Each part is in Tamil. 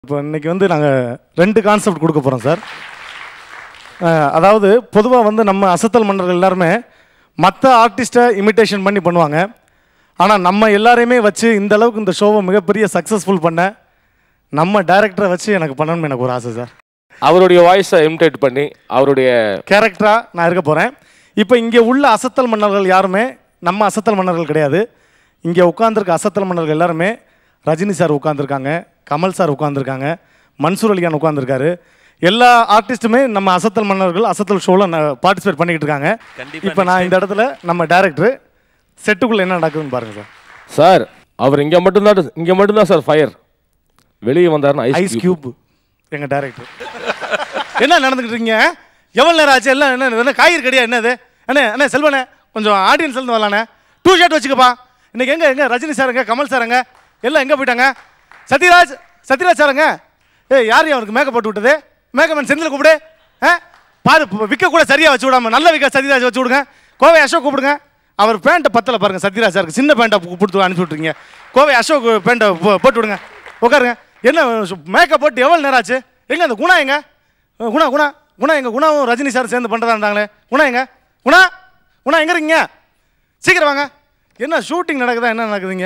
இப்போ இன்னைக்கு வந்து நாங்கள் ரெண்டு கான்செப்ட் கொடுக்க போகிறோம் சார் அஹ், அதாவது பொதுவாக வந்து நம்ம அசத்தல் மன்னர்கள் எல்லாருமே மற்ற ஆர்டிஸ்ட்டை இமிட்டேஷன் பண்ணி பண்ணுவாங்க ஆனால் நம்ம எல்லாரையுமே வச்சு இந்த அளவுக்கு இந்த ஷோவை மிகப்பெரிய சக்ஸஸ்ஃபுல் பண்ண நம்ம டைரக்டரை வச்சு எனக்கு பண்ணணும்னு எனக்கு ஒரு ஆசை சார் அவருடைய வாய்ஸை இமிடேட் பண்ணி அவருடைய கேரக்டராக நான் இருக்க போகிறேன் இப்போ இங்கே உள்ள அசத்தல் மன்னர்கள் யாருமே நம்ம அசத்தல் மன்னர்கள் கிடையாது இங்கே உட்காந்துருக்க அசத்தல் மன்னர்கள் எல்லாருமே ரஜினி சார் உட்காந்துருக்காங்க கமல் சார் உட்காந்துருக்காங்க மன்சூர் அலிகான் உட்காந்துருக்காரு எல்லா ஆர்டிஸ்ட்டுமே நம்ம அசத்தல் மன்னர்கள் அசத்தல் ஷோவில் பார்ட்டிசிபேட் பண்ணிக்கிட்டு இருக்காங்க இப்போ நான் இந்த இடத்துல நம்ம டேரக்டர் செட்டுக்குள்ளே என்ன நடக்குதுன்னு பாருங்கள் சார் சார் அவர் இங்கே மட்டும்தான் இங்கே மட்டும்தான் சார் ஃபயர் வெளியே வந்தாருன்னா ஐஸ் ஐஸ் கியூப் எங்க டைரக்டர் என்ன நடந்துக்கிட்டு இருக்கீங்க எவ்வளோ நேரம் ஆச்சு எல்லாம் என்ன என்ன காய்கறி கடியா என்னது அண்ணே அண்ணே செல்வனே கொஞ்சம் ஆடியன்ஸ் இருந்து வரலாண்ணே டூ ஷர்ட் வச்சுக்கப்பா இன்னைக்கு எங்க எங்க ரஜினி சாருங்க கமல் சாருங்க எல்லாம் எங்க போயிட்டாங்க சத்யராஜ் சத்யராஜ் சாருங்க ஏய் யார் அவனுக்கு மேக்கப் போட்டு விட்டது மேக்கப் மேன் செந்தில் கூப்பிடு ஆ பாரு இப்ப விக்க கூட சரியா வச்சு விடாம நல்ல விக்க சத்யராஜ் வச்சு விடுங்க கோவை அசோக் கூப்பிடுங்க அவர் பேண்ட்டை பத்தல பாருங்க சத்யராஜ் சாருக்கு சின்ன பேண்ட்டை கொடுத்து அனுப்பிச்சு விட்ருங்க கோவை அசோக் பேண்ட்டை போ- போட்டு விடுங்க உட்காருங்க என்ன மேக்கப் போட்டு எவ்வளோ நேரம் ஆச்சு எங்க அந்த குணா எங்க அஹ் குணா குணா குணா எங்க குணாவும் ரஜினி சார் சேர்ந்து பண்ணுறதாண்டாங்களே குணா எங்க குணா குணா எங்க இருக்கீங்க சீக்கிரம் வாங்க என்ன ஷூட்டிங் நடக்குதா என்ன நடக்குதுங்க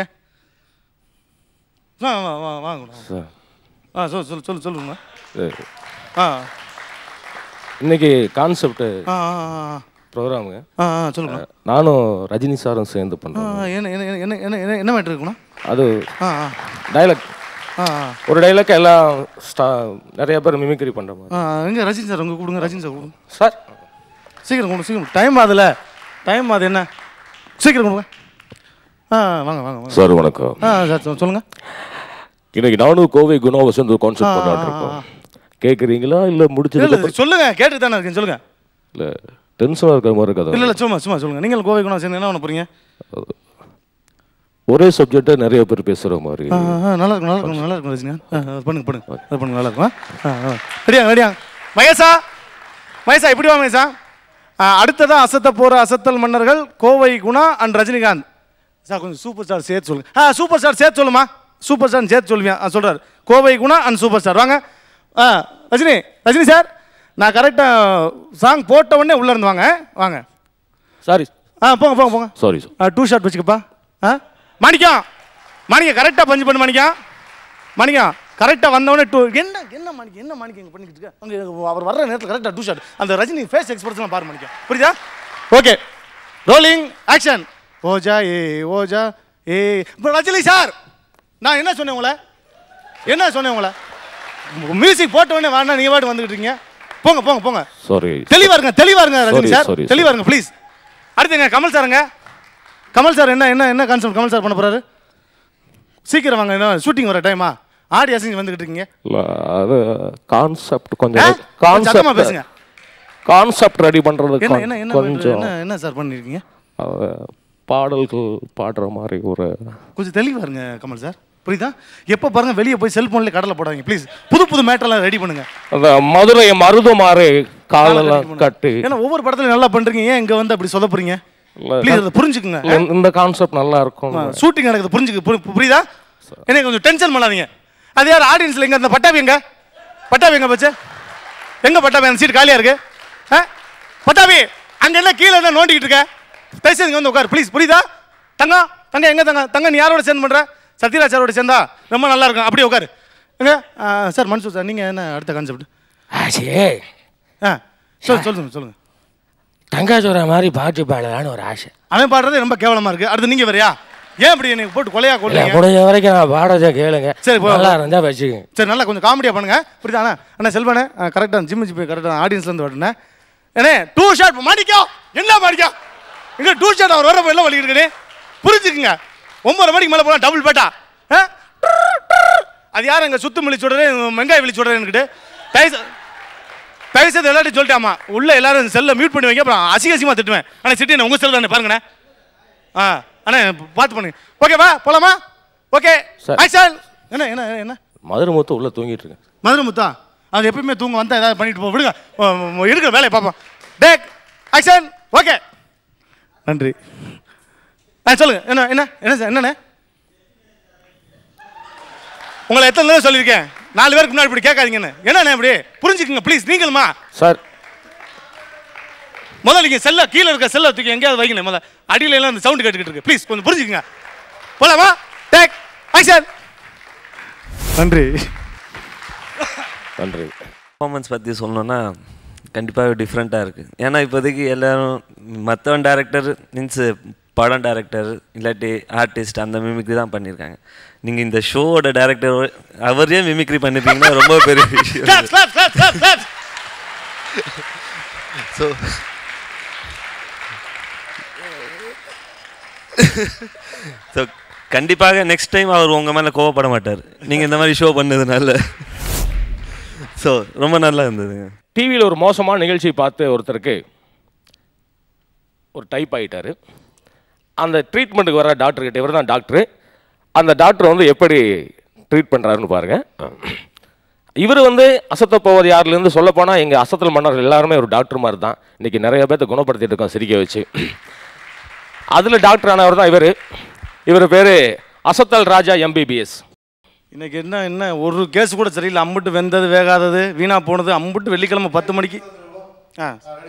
வா வா வா வாங்க குணா சார் ஆ சொல் சொல் சொல்லு சொல்லுங்க சரி. ஆ இன்னைக்கு கான்செப்ட் ஆ ஆ ப்ரோக்ராமுங்க ஆ ஆ சொல்லுங்க நானும் ரஜினி சாரும் சேர்ந்து ஆ பண்ணுறோம் என்ன என்ன என்ன என்ன என்ன என்ன என்ன மேட்ரு இருக்குண்ணா அது ஆ ஆ டைலாக் ஆ ஆ ஒரு டைலாக் எல்லாம் ஸ்டா நிறைய பேர் மிமிக்ரி பண்ணுற மாதிரி ஆ எங்க ரஜினி சார் உங்க கூப்பிடுங்க ரஜினி சார் கூப்பிடுங்க சார் சீக்கிரம் கொடுங்க சீக்கிரம் டைம் ஆகுதுல டைம் ஆகுது என்ன சீக்கிரம் கொடுங்க ஆ வாங்க வாங்க வாங்க சார் வணக்கம் ஆ சார் சொ- சொல்லுங்க இன்னைக்கு நானும் கோவை குணாவை சேர்ந்து கான்செப்ட் பண்ணாட்டு இருக்கோம் கேட்குறீங்களா இல்லை இல்ல முடிச்சதுக்கு இல்ல சொல்லுங்க கேட்டு தானே இருக்கேன் சொல்லுங்க இல்லை டென்ஷனாக இருக்கிற மாதிரி இல்ல இருக்காது இல்ல சும்மா சும்மா சொல்லுங்க நீங்கள் கோவை குணம் சேர்ந்து என்ன பண்ண போறீங்க ஒரே சப்ஜெக்டை நிறைய பேர் பேசுகிற மாதிரி ஆ, ஆ, நல்லா இருக்கும் நல்லா இருக்கும் நல்லா இருக்கும் ரஜினி ஆ, ஆ, பண்ணுங்க பண்ணுங்க அது பண்ணுங்க நல்லா இருக்கும் ஆ, ஆ. ரெடியாங்க ரெடியாங்க மகேஷா மகேஷா இப்படி வா மகேஷா ஆ, அடுத்ததா அசத்த போற அசத்தல் மன்னர்கள் கோவை குணா அண்ட் ரஜினிகாந்த் சார் கொஞ்சம் சூப்பர் ஸ்டார் சேர்த்து சொல்லுங்க ஆ சூப்பர் ஸ்டார் சேர்த்து சொல்லுமா சூப்பர் ஸ்டார் சேர்த்து சொல்லுவியா ஆ சொல்றாரு Kovai Guna and super star வாங்க ஆ ரஜினி ரஜினி சார் நான் கரெக்டாக சாங் போட்ட உடனே உள்ள இருந்து வாங்க வாங்க சாரி ஆ போங்க போங்க போங்க சாரி சார் டூ ஷாட் வச்சுக்கப்பா ஆ மாணிக்கம் மாணிக்கம் கரெக்டாக பஞ்சு பண்ணு மாணிக்கம் மாணிக்கம் கரெக்டாக வந்தவொடனே டூ என்ன என்ன மாணிக்கம் என்ன மாணிக்கம் இங்கே பண்ணிக்கிட்டு இருக்க அங்கே அவர் வர்ற நேரத்தில் கரெக்டாக டூ ஷாட் அந்த ரஜினி ஃபேஸ் எக்ஸ்பிரஸ்லாம் பாரு மாணிக்கம் புரியுதா ஓகே ரோலிங் ஆக்ஷன் ஓஜா ஏ ஓஜா ஏ இப்போ ரஜினி சார் நான் என்ன சொன்னேன் உங்களை என்ன சொன்னேன் உங்களை மியூசிக் போட்ட உடனே வேணா நீங்கள் பாட்டு வந்துக்கிட்டு இருக்கீங்க போங்க போங்க போங்க சாரி தெளிவா இருங்க தெளிவா இருங்க ரஜினி Sorry, சார் sorry, தெளிவா இருங்க ப்ளீஸ் அடுத்துங்க கமல் சாருங்க கமல் சார் என்ன என்ன என்ன கான்செப்ட் கமல் சார் பண்ண போறாரு சீக்கிரம் வாங்க என்ன ஷூட்டிங் வர டைமா ஆடி அசைஞ்சு வந்துகிட்டு இருக்கீங்க இல்ல, அது கான்செப்ட் ஆ? கொஞ்சம் கொஞ்சம் சத்தமா பேசுங்க கான்செப்ட் கான்செப்ட் ரெடி பண்றதுக்கு என்ன என்ன என்ன கொஞ்சம் என்ன என்ன சார் பண்ணிருக்கீங்க அஹ், பாடல்கள் பாடுற மாதிரி ஒரு கொஞ்சம் தெளிவா இருங்க கமல் சார் புரியுதா எப்போ பாருங்க வெளியே போய் செல்போன்ல கடலை போடாதீங்க ப்ளீஸ் புது புது மேட்டர்லாம் ரெடி பண்ணுங்க அந்த மதுரை மருதுமாறு காலெல்லாம் கட்டி ஏன்னா ஒவ்வொரு படத்துலையும் நல்லா பண்றீங்க ஏன் இங்க வந்து அப்படி சொதப்புறீங்க இல்ல, ப்ளீஸ் அதை புரிஞ்சுக்குங்க இந்த- இந்த கான்செப்ட் நல்லா இருக்கும் ஷூட்டிங் நடக்குது புரிஞ்சுக்கு புரி- புரியுதா என்ன கொஞ்சம் டென்ஷன் பண்ணாதீங்க அது யார் ஆடியன்ஸ்ல எங்க அந்த பட்டாபி எங்க பட்டாபி எங்க பச்சை எங்க பட்டாபி அந்த சீட் காலியா இருக்கு ஆ? பட்டாபி அங்க என்ன கீழே என்ன நோண்டிக்கிட்டு இருக்க தயவுசெய்து இங்க வந்து உட்காரு ப்ளீஸ் புரியுதா தங்கம் தங்க எங்க தங்க தங்க நீ யாரோட சேர்ந்து பண்ற சத்யராஜ் சாரோட சேர்ந்தா ரொம்ப நல்லா இருக்கும் அப்படியே உட்காரு எங்க ஆ, சார் மன்சூர் சார் நீங்க என்ன அடுத்த கான்செப்ட் ஆசையே ஆ சொல் சொல்லுங்க சொல்லுங்க தங்காச்சுரா மாதிரி பாட்டு பாடலான்னு ஒரு ஆசை அவன் பாடுறது ரொம்ப கேவலமா இருக்கு அடுத்து நீங்க வேறயா ஏன் இப்படி எனக்கு போட்டு கொலையா இல்லை கொள்ளுங்க முடிஞ்ச வரைக்கும் நான் பாடுறதை கேளுங்க சரி, போ. நல்லா இருந்தா வச்சுக்கோங்க சரி நல்லா கொஞ்சம் காமெடியாக பண்ணுங்க புரியுதா அண்ணா அண்ணா செல்வனே கரெக்டாக ஜிம்மு ஜிப்பி கரெக்டாக ஆடியன்ஸ்லேருந்து வரட்டுண்ணே ஏண்ணே டூ ஷாட் மாடிக்கோ என்ன மாடிக்கோ இங்கே டூ ஷாட் அவர் வரப்போ எல்லாம் வலிக்கிட்டு புரிஞ்சுக்குங்க ஒன்பது மணிக்கு மேலே போகலாம் டபுள் பேட்டா ஆ? அது யார் எங்கள் சுத்து மல்லி சொல்கிறேன் வெங்காய விழி சொல்கிறேன்னுக்கிட்டு தயவு தயவுசெய்து எல்லாத்தையும் சொல்லிட்டாமா உள்ள எல்லாரும் செல்லை மியூட் பண்ணி வைங்க அப்புறம் அசிங்க அசிங்கமாக திட்டுவேன் ஆனால் சிட்டி உங்கள் செல் தானே பாருங்கண்ணே ஆ அண்ணே பார்த்து பண்ணுங்க ஓகேவா போலாமா ஓகே Sir. ஆக்ஷன் என்ன என்ன என்ன மதுரை மொத்தம் உள்ள தூங்கிட்டு இருக்கேன் மதுரை முத்தா அது எப்பயுமே தூங்க வந்தா ஏதாவது பண்ணிட்டு போ விடுங்க ஓ, ஓ, இருக்கிற வேலையை பார்ப்போம் டேக் ஆக்ஷன் ஓகே நன்றி ஆ சொல்லுங்க என்ன என்ன என்ன சார் என்னண்ணே உங்களை எத்தனை தடவை சொல்லியிருக்கேன் நாலு பேருக்கு முன்னாடி இப்படி கேட்காதீங்கன்னு என்னண்ணே இப்படி புரிஞ்சுக்குங்க ப்ளீஸ் நீங்களுமா சார் முதல்ல நீங்க செல்ல கீழே இருக்க செல்ல தூக்கி எங்கேயாவது வைக்கணும் முதல்ல அடியில எல்லாம் அந்த சவுண்ட் கேட்டுக்கிட்டு இருக்கு ப்ளீஸ் கொஞ்சம் புரிஞ்சுக்குங்க போலாமா டேக் ஆக்ஷன் நன்றி நன்றி பர்ஃபார்மன்ஸ் பற்றி சொல்லணும்னா கண்டிப்பாக டிஃப்ரெண்ட்டாக இருக்குது ஏன்னா இப்போதைக்கு எல்லாரும் மற்றவன் டேரக்டர் மீன்ஸ் படம் டேரக்டர் இல்லாட்டி ஆர்டிஸ்ட் அந்த மிமிக்ரி தான் பண்ணியிருக்காங்க நீங்கள் இந்த ஷோவோட டேரக்டர் அவரே மிமிக்ரி பண்ணிருக்கீங்கன்னா ரொம்ப பெரிய விஷயம் Clap, clap, clap, clap, clap. So so கண்டிப்பாக நெக்ஸ்ட் டைம் அவர் உங்கள் மேலே கோவப்பட மாட்டார் நீங்கள் இந்த மாதிரி ஷோ பண்ணதுனால ஸோ ரொம்ப நல்லா இருந்ததுங்க டிவியில் ஒரு மோசமான நிகழ்ச்சி பார்த்து ஒருத்தருக்கு ஒரு டைப் ஆகிட்டாரு அந்த ட்ரீட்மெண்ட்டுக்கு வர டாக்டர்கிட்ட இவர் தான் டாக்டரு அந்த டாக்டர் வந்து எப்படி ட்ரீட் பண்ணுறாருன்னு பாருங்கள் இவர் வந்து அசத்த போவது யாருலேருந்து சொல்ல போனால் எங்கள் அசத்தல் மன்னர் எல்லாருமே ஒரு டாக்டர் மாதிரி தான் இன்றைக்கி நிறைய பேர்த்த குணப்படுத்திட்டு இருக்கோம் சிரிக்க வச்சு அதில் டாக்டர் ஆனவர் தான் இவர் இவர் பேர் அசத்தல் ராஜா எம்பிபிஎஸ் இன்னைக்கு என்ன என்ன ஒரு கேஸ் கூட சரியில்லை அம்புட்டு வெந்தது வேகாதது வீணா போனது அம்புட்டு வெள்ளிக்கிழமை பத்து மணிக்கு ஆ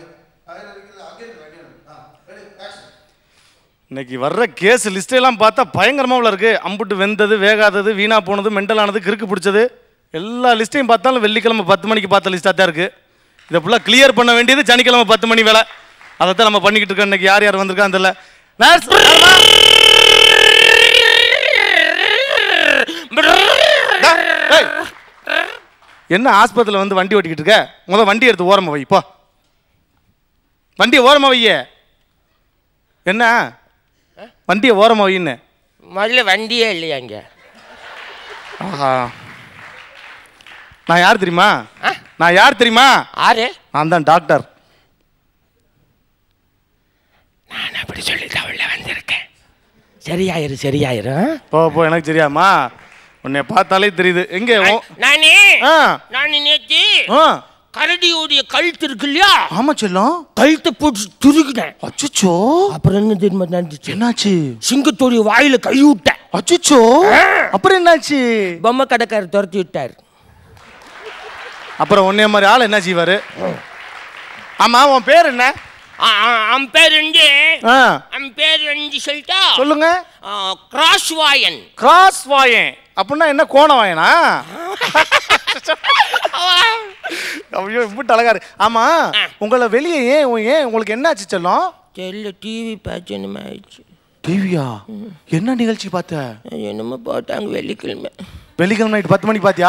இன்னைக்கு வர்ற கேஸ் லிஸ்டெல்லாம் பார்த்தா பயங்கரமாக இருக்கு அம்புட்டு வெந்தது வேகாதது வீணா போனது மெண்டலானது கிறுக்கு பிடிச்சது எல்லா லிஸ்ட்டையும் பார்த்தாலும் வெள்ளிக்கிழமை பத்து மணிக்கு பார்த்த லிஸ்ட்டாக தான் இருக்குது இதை ஃபுல்லாக கிளியர் பண்ண வேண்டியது சனிக்கிழமை பத்து மணி வேலை அதைத்தான் நம்ம பண்ணிக்கிட்டு இருக்கோம் இன்னைக்கு யார் யார் வந்திருக்கான்னு தெரியல நர்ஸ் டா, ஏய். என்ன ஆஸ்பத்திரியில் வந்து வண்டி ஓட்டிக்கிட்டு இருக்க முத வண்டி எடுத்து ஓரமா வை போ வண்டியை ஓரமா வையே என்ன வண்டியை ஓரமா வைன்னு முதல்ல வண்டியே இல்லையா இங்கே ஆஹா நான் யார் தெரியுமா நான் யார் தெரியுமா ஆறு நான் தான் டாக்டர் நான் அப்படி சொல்லி தான் உள்ள வந்திருக்கேன் சரியாயிரு சரியாயிரு போ போ எனக்கு தெரியாமா உன்னை பார்த்தாலே தெரியுது எங்க உன்- நானே ஆ நான் நேத்து ஆ கரடியோடைய கழுத்து இருக்கு இல்லையா ஆமா செல்லம் கழுத்தை போட்டு துருகினேன் அச்சுச்சோ அப்புறம் என்ன தெரியுமா நடந்துச்சு என்னாச்சு சிங்கத்தோடைய வாயில கை விட்டேன் அச்சுச்சோ அப்புறம் என்னாச்சு பொம்மை கடைக்காரர் துரத்தி விட்டார் அப்புறம் உன்னைய மாதிரி ஆள் என்ன செய்வாரு ஆமா உன் பேர் என்ன அவன் பேர் வந்து ஆ அவன் பேர் வந்து சொல்லிட்டா சொல்லுங்க கிராஸ் வாயன் கிராஸ் வாயன் அப்படின்னா என்ன கோண வாயனா ஐயோ இப்படி அழகாரு ஆமா உங்களை வெளியே ஏன் உன் ஏன் உங்களுக்கு என்னாச்சு செல்லம் தெரியல டிவி பார்த்து என்னமோ ஆயிடுச்சு டிவியா என்ன நிகழ்ச்சி பார்த்த என்னமோ போட்டாங்க வெள்ளிக்கிழமை வெள்ளிக்கிழமை நைட் பத்து மணிக்கு பார்த்தியா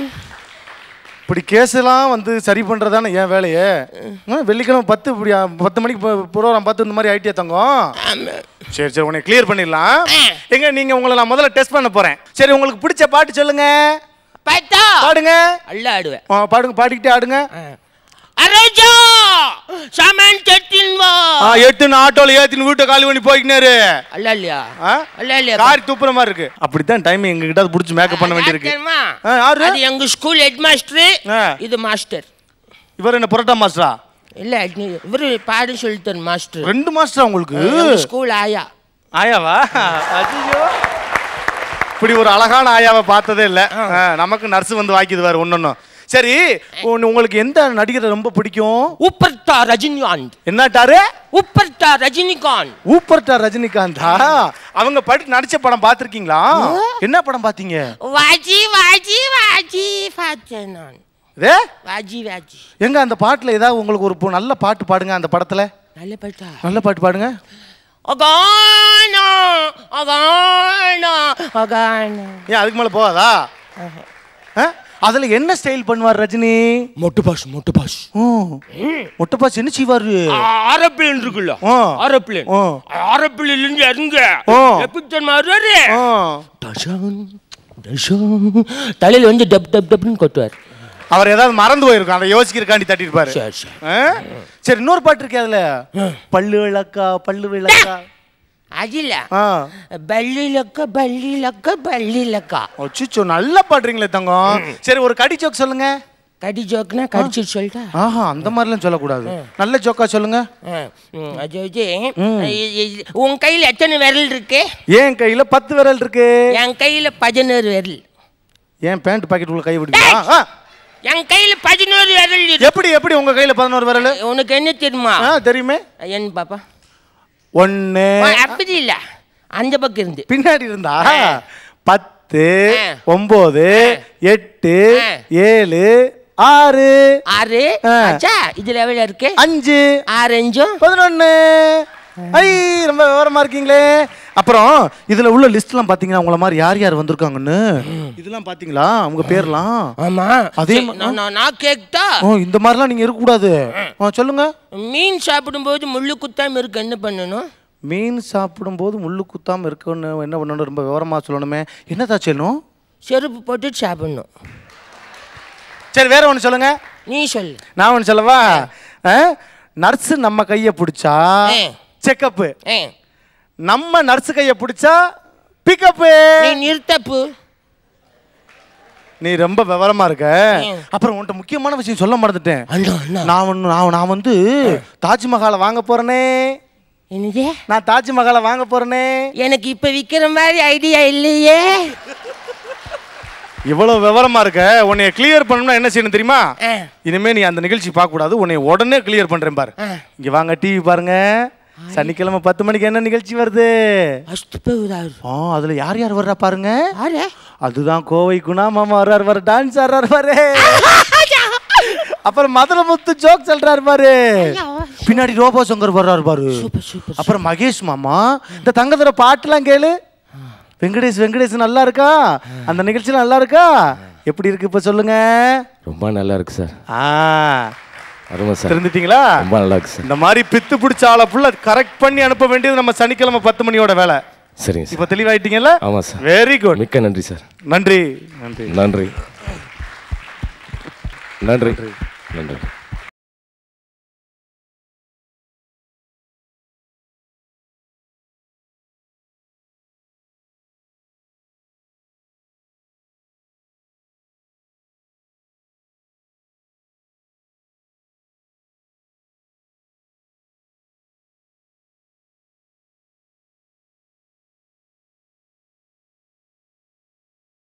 இப்படி கேஸெல்லாம் வந்து சரி பண்ணுறதானே என் வேலையே ம், வெள்ளிக்கிழமை பத்து இப்படி ஆ, பத்து மணிக்கு ப்ரோக்ராம் பார்த்து இந்த மாதிரி ஐடியா தங்கம் ஆமாம் சரி சரி உன்னை கிளியர் பண்ணிடலாம் எங்க நீங்க உங்களை நான் முதல்ல டெஸ்ட் பண்ண போறேன் சரி உங்களுக்கு பிடிச்ச பாட்டு சொல்லுங்க பார்த்தா பாடுங்க அல்ல ஆடுவேன் ஆ, பாடுங்க பாடிக்கிட்டே ஆடுங்க அரஜா சாமான் கட்டின் வா ஆ எட்டுன்னு ஆட்டோல ஏத்தின்னு வீட்டை காலி பண்ணி போய்க்கினாரு அல்ல இல்லையா ஆ? அல்ல இல்லையா காரி துப்புற மாதிரி இருக்கு அப்படித்தான் டைம் எங்க கிட்ட புடிச்சு மேக்கப் பண்ண வேண்டியிருக்கு தெரியுமா? ஆ, யாரு? அது எங்க ஸ்கூல் ஹெட் மாஸ்டர் ஆ. இது மாஸ்டர் இவர் என்ன புரோட்டா மாஸ்டரா இல்ல இவரு பாடு சொல்லிட்டார் மாஸ்டர் ரெண்டு மாஸ்டரா உங்களுக்கு எங்க ஸ்கூல் ஆயா ஆயாவா ஐயோ இப்படி ஒரு அழகான ஆயாவை பார்த்ததே இல்ல ஆ, நமக்கு நர்ஸ் வந்து வாக்கிடுவார் ஒன்னொன்னும் சரி உன்- உங்களுக்கு எந்த நடிகரை ரொம்ப பிடிக்கும் உப்பர்டா ரஜினிகாந்த் என்னட்டாரு உப்பர்டா ரஜினிகாந்த் ஊப்பர்டா ரஜினிகாந்தா அவங்க படி நடிச்ச படம் பார்த்திருக்கீங்களா என்ன படம் பார்த்தீங்க வாஜி வாஜி வாஜி பார்த்தேன் நான் இதே வாஜி வாஜி எங்க அந்த பாட்டுல ஏதாவது உங்களுக்கு ஒரு பொ- நல்ல பாட்டு பாடுங்க அந்த படத்துல நல்ல பாட்டா நல்ல பாட்டு பாடுங்க அகானா அகானா அகானா ஏன் அதுக்கு மேல போகாதா ஆ? அதுல என்ன ஸ்டைல் பண்ணுவார் ரஜினி மொட்டு பாஷ் மொட்டு பாஷ் ஒட்டப்பாஸ் என்ன செய்வாரு ஆரோப்ளேன் இருக்குல்ல ஆ. ஆரோப்ளேன் ஆ. ஆரோப்ளேன்ல இருந்து இறங்க ஆ. எப்படி தெரியுமா வருவாரு ஆ. டஷான் டஷான் தலையில வந்து டப் டப் டப்னு கொட்டுவார் அவர் ஏதாவது மறந்து போயிருக்கும் அதை யோசிக்கிறக்காண்டி தட்டிருப்பாரு சரி சரி ஆ? சரி இன்னொரு பாட்டு இருக்கே அதுல பல்லு விளக்கா பல்லு விளக்கா அது இல்ல ஆ பள்ளி லக்க பள்ளி லக்க பள்ளி லக்கா அச்சுச்சோ நல்லா பாடுறீங்களே தங்கம் சரி ஒரு கடி ஜோக் சொல்லுங்க கடி ஜோக்னா கடிச்சு சொல்லிட்டா ஆஹா அந்த மாதிரிலாம் சொல்லக்கூடாது நல்ல ஜோக்கா சொல்லுங்க ஆ, ம், அதாவது இ- இ- உன் கையில எத்தனை விரல் இருக்கு ஏன் கையில பத்து விரல் இருக்கு என் கையில பதினோரு விரல் ஏன் பேண்ட் பாக்கெட் உள்ள கை விடுவீங்களா ஆ, என் கையில பதினோரு விரல் இருக்கு எப்படி எப்படி உங்க கையில பதினோரு விரல் உனக்கு என்ன தெரியுமா ஆ தெரியுமே என்ன பாப்பா ஒன்னு ஆ, அப்படி இல்ல அந்த பக்கம் இருந்து பின்னாடி இருந்தா பத்து ஆ. ஒன்பது எட்டு ஆ. ஏழு ஆறு ஆறு ஆ. ஆச்சா இதுல எவ்வளவு இருக்கு அஞ்சு ஆறு அஞ்சும் பதினொன்னு ஐ ரொம்ப விவரமா இருக்கீங்களே அப்புறம் இதுல உள்ள லிஸ்ட்லாம் பாத்தீங்கன்னா உங்கள மாதிரி யார் யார் வந்திருக்காங்கன்னு இதெல்லாம் பாத்தீங்களா உங்க பேர்லாம் ஆமா அதே சரி, மா- நான் நான் நான் கேட்டா ஓ இந்த மாதிரிலாம் நீங்க இருக்கக்கூடாது ஆ, சொல்லுங்க மீன் சாப்பிடும்போது முள்ளு குத்தாம இருக்கு என்ன பண்ணணும் மீன் சாப்பிடும்போது முள்ளு குத்தாம இருக்கணும் என்ன பண்ணணும் ரொம்ப விவரமா சொல்லணுமே என்னதா செய்யணும் செருப்பு போட்டு சாப்பிடணும் சரி வேற ஒன்று சொல்லுங்க நீ சொல்லு நான் ஒன்று சொல்லவா நர்ஸு நம்ம கையை பிடிச்சா ஆ. செக்கப்பு ஏ, நம்ம நர்ஸு கையை பிடிச்சா பிக்கப்பு நீ நிறுத்தப்பு நீ ரொம்ப விவரமா இருக்க ம். அப்புறம் உன்கிட்ட முக்கியமான விஷயம் சொல்ல மறந்துட்டேன் அண்ணா அண்ணா நான் ஒன்று நான் நான் வந்து தாஜ்மஹாலை வாங்க போறேனே என்னது நான் தாஜ்மஹாலை வாங்க போறேனே எனக்கு இப்ப விக்கிற மாதிரி ஐடியா இல்லையே இவ்வளவு விவரமா இருக்க உன்னைய கிளியர் பண்ணணும்னா என்ன செய்யணும் தெரியுமா ஆ. இனிமே நீ அந்த நிகழ்ச்சி பார்க்க கூடாது உன்னை உடனே கிளியர் பண்றேன் பாரு ஆ. இங்க வாங்க டிவி பாருங்க சனிக்கிழமை பத்து மணிக்கு என்ன நிகழ்ச்சி வருது ஃபர்ஸ்ட் போகுதாரு ஆ அதுல யார் யார் வர்றா பாருங்க ஆரே அதுதான் கோவை குணா மாமா வர்றாரு வர டான்ஸ் ஆடுறாரு பாரு அப்புறம் மதுரை முத்து ஜோக் சொல்றாரு பாரு பின்னாடி ரோபோ சங்கர் வர்றாரு பாரு சூப்பர் சூப்பர் அப்புறம் மகேஷ் மாமா இந்த தங்கத்தோட பாட்டுலாம் கேளு வெங்கடேஷ் வெங்கடேஷ் நல்லா இருக்கா அந்த நிகழ்ச்சி நல்லா இருக்கா எப்படி இருக்கு இப்ப சொல்லுங்க ரொம்ப நல்லா இருக்கு சார் ஆ அருமை சார் தெரிஞ்சிட்டீங்களா ரொம்ப நல்லா இருக்கு சார் இந்த மாதிரி பித்து பிடிச்ச ஆளை ஃபுல்லா கரெக்ட் பண்ணி அனுப்ப வேண்டியது நம்ம சனிக்கிழமை பத்து மணியோட வேலை சரிங்க சார் இப்ப தெளிவாயிட்டீங்கல்ல ஆமாம் சார் வெரி குட் மிக்க நன்றி சார் நன்றி நன்றி நன்றி நன்றி நன்றி